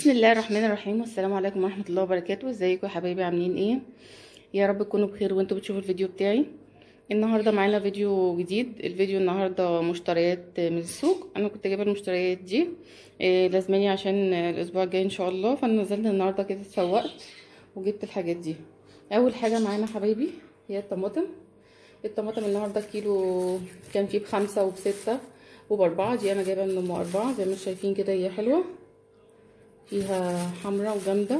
بسم الله الرحمن الرحيم والسلام عليكم ورحمه الله وبركاته ازيكم يا حبايبي عاملين ايه يا رب تكونوا بخير وانتوا بتشوفوا الفيديو بتاعي النهارده معانا فيديو جديد الفيديو النهارده مشتريات من السوق انا كنت جايبه المشتريات دي إيه لازماني عشان الاسبوع الجاي ان شاء الله فانا نزلت النهارده كده اتسوقت وجبت الحاجات دي اول حاجه معانا حبايبي هي الطماطم الطماطم النهارده كيلو كان فيه بخمسة وبستة وبأربعة دي أنا جايبة من أم أربعة زي ما انتم شايفين كده هي حلوة فيها حمرا وجامدة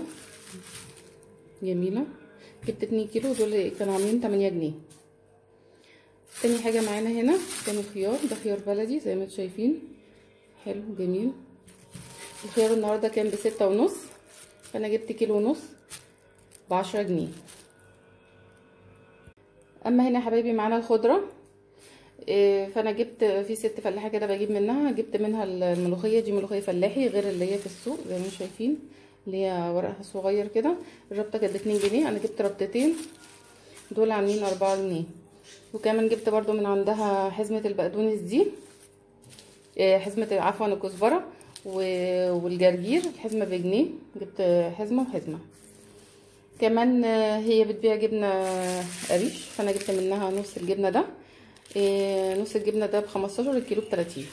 جميلة جبت اتنين كيلو دول كانوا عاملين تمانية جنيه تاني حاجة معانا هنا كانوا خيار ده خيار بلدي زي ما انتم شايفين حلو جميل الخيار النهاردة كان بستة ونص فأنا جبت كيلو ونص بعشرة جنيه اما هنا يا حبايبي معانا الخضره فانا جبت في ست فلاحه كده بجيب منها جبت منها الملوخيه دي ملوخيه فلاحي غير اللي هي في السوق زي ما انتم شايفين اللي هي ورقها صغير كده الربطه كانت باتنين جنيه انا جبت ربطتين دول عاملين اربعة جنيه وكمان جبت برضو من عندها حزمه البقدونس دي حزمه عفوا الكزبره والجرجير الحزمه بجنيه جبت حزمه وحزمه كمان هي بتبيع جبنه قريش فانا جبت منها نص الجبنه ده نص الجبنه ده بخمستاشر الكيلو بتلاتين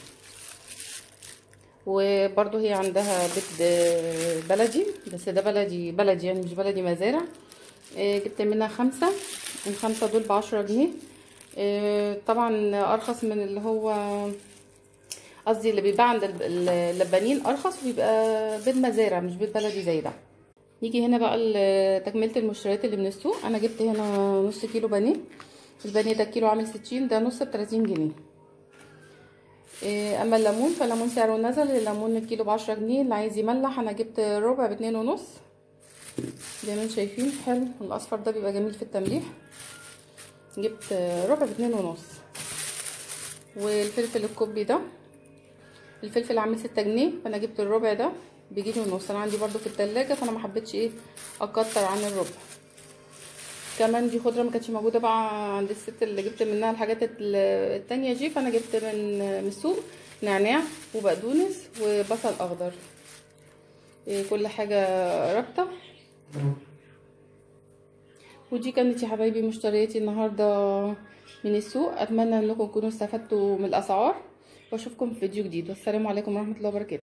وبرضو هي عندها بيت بلدي بس ده بلدي بلدي يعني مش بلدي مزارع جبت منها خمسة الخمسة دول بعشرة جنيه طبعا ارخص من اللي هو قصدي اللي بيباع عند اللبانين ارخص وبيبقى بيت مزارع مش بيت بلدي زي ده نيجي هنا بقى تكمله المشتريات اللي من السوق انا جبت هنا نص كيلو بانيه البانيه ده الكيلو عامل ستين ده نص بتلاتين جنيه اما الليمون فالليمون سعره نزل الليمون الكيلو بعشرة جنيه اللي عايز يملح انا جبت ربع باتنين ونص زي ما انتم شايفين حلو الاصفر ده بيبقى جميل في التمليح جبت ربع باتنين ونص والفلفل الكوبي ده الفلفل عامل ستة جنيه فانا جبت الربع ده بجنيه ونص انا عندي برضو في التلاجة فانا ما حبيتش ايه اكتر عن الربع كمان دي خضره ما كانتش موجوده بقى عند الست اللي جبت منها الحاجات التانية دي فانا جبت من من السوق نعناع وبقدونس وبصل اخضر إيه كل حاجه رابطه ودي كانت يا حبايبي مشترياتي النهارده من السوق اتمنى انكم تكونوا استفدتوا من الاسعار واشوفكم في فيديو جديد والسلام عليكم ورحمه الله وبركاته